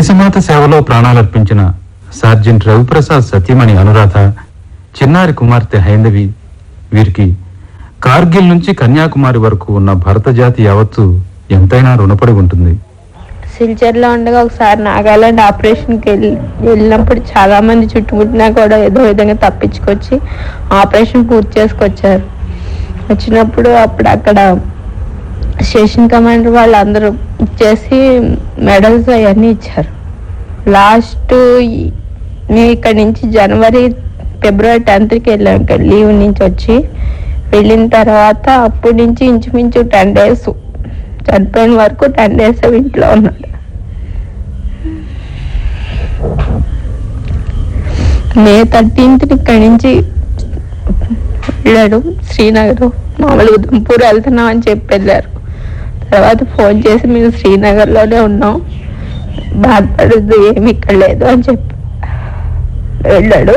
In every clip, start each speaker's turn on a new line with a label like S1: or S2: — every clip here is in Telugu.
S1: దేశమాత సేవలో ప్రాణాలర్పించిన సార్జెంట్ రవిప్రసాద్ సతీమణి అనురాధ చిన్నారి కుమార్తె హైందవి వీరికి కార్గిల్ నుంచి కన్యాకుమారి వరకు ఉన్న భరత జాతి యావత్తు ఎంతైనా రుణపడి ఉంటుంది
S2: సిల్చర్లో ఉండగా ఒకసారి నాగాలాండ్ ఆపరేషన్కి వెళ్ళి వెళ్ళినప్పుడు చాలా మంది చుట్టుముట్టినా కూడా ఏదో విధంగా తప్పించుకొచ్చి ఆపరేషన్ పూర్తి చేసుకొచ్చారు వచ్చినప్పుడు అప్పుడు అక్కడ స్టేషన్ కమాండర్ వాళ్ళందరూ ఇచ్చేసి మెడల్స్ అవన్నీ ఇచ్చారు లాస్ట్ మేము ఇక్కడ నుంచి జనవరి ఫిబ్రవరి టెన్త్కి వెళ్ళాం ఇక్కడ లీవ్ నుంచి వచ్చి వెళ్ళిన తర్వాత అప్పటి నుంచి ఇంచుమించు టెన్ డేస్ చనిపోయిన వరకు టెన్ డేస్ ఇంట్లో ఉన్నాడు మే థర్టీన్త్ ఇక్కడి నుంచి వెళ్ళాడు శ్రీనగర్ మామూలుగా ఉదంపూర్ వెళ్తున్నాం అని చెప్పి వెళ్ళారు తర్వాత ఫోన్ చేసి మేము శ్రీనగర్లోనే ఉన్నాం బాధపడద్దు ఏమి ఇక్కడ లేదు అని చెప్పి వెళ్ళాడు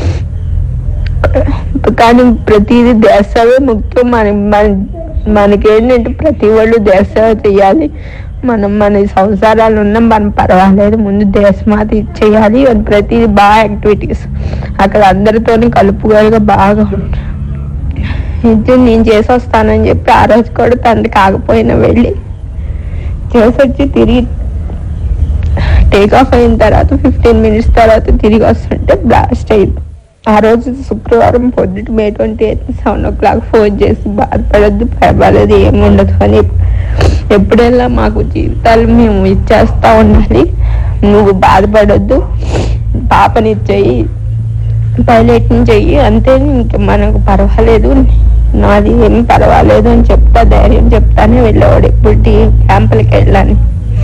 S2: కానీ ప్రతిదీ దేశమే ముఖ్యం మన మన మనకేంటంటే ప్రతి వాళ్ళు దేశసేవ చేయాలి మనం మన సంసారాలు ఉన్నాం మనం పర్వాలేదు ముందు దేశమాత చేయాలి అని ప్రతిదీ బాగా యాక్టివిటీస్ అక్కడ అందరితోని కలుపుగోలుగా బాగా ఉంటారు ఇది నేను చేసి వస్తానని చెప్పి ఆ రోజు కూడా తండ్రి కాకపోయినా వెళ్ళి చేసి వచ్చి తిరిగి టేక్ ఆఫ్ అయిన తర్వాత ఫిఫ్టీన్ మినిట్స్ తర్వాత తిరిగి వస్తుంటే బ్లాస్ట్ అయింది ఆ రోజు శుక్రవారం పొద్దుట May twenty eighth seven o'clock phone చేసి బాధపడద్దు పర్వాలేదు ఏముండదు అని ఎప్పుడైనా మాకు జీవితాలు మేము ఇచ్చేస్తా ఉండాలి నువ్వు బాధపడొద్దు పాపనిచ్చేయి పైలట్ని చెయ్యి అంతే ఇంక మనకు పర్వాలేదు నాది ఏం పర్వాలేదు అని చెప్తా ధైర్యం చెప్తానే వెళ్ళేవాడు ఎప్పుడు టీ క్యాంపులకి వెళ్ళాను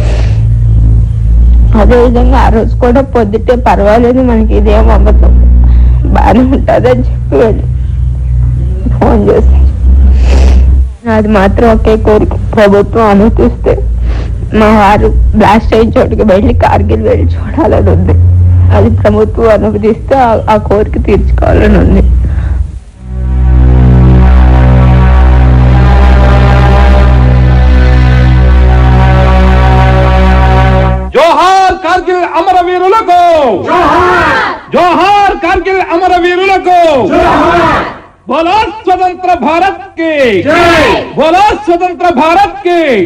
S2: అదేవిధంగా ఆ రోజు కూడా పొద్దుటే పర్వాలేదు మనకి ఇదేం అవ్వదు బాగానే ఉంటుంది అని చెప్పి వెళ్ళి ఫోన్ చేసి అది మాత్రం ఒకే కోరిక ప్రభుత్వం అనుమతిస్తే మా వారు బ్లాస్ట్ అయిన చోటుకి వెళ్ళి కార్గిల్ వెళ్ళి చూడాలని ఉంది అది ప్రభుత్వం అనుమతిస్తే ఆ- ఆ కోరిక తీర్చుకోవాలని ఉంది
S3: జోహార్ కార్గిల్ అమరవీరులకు జోహార్ కార్గిల్ అమరవీరులకు బోలో స్వతంత్ర భారత్ కి బోలో స్వతంత్ర భారత్ కి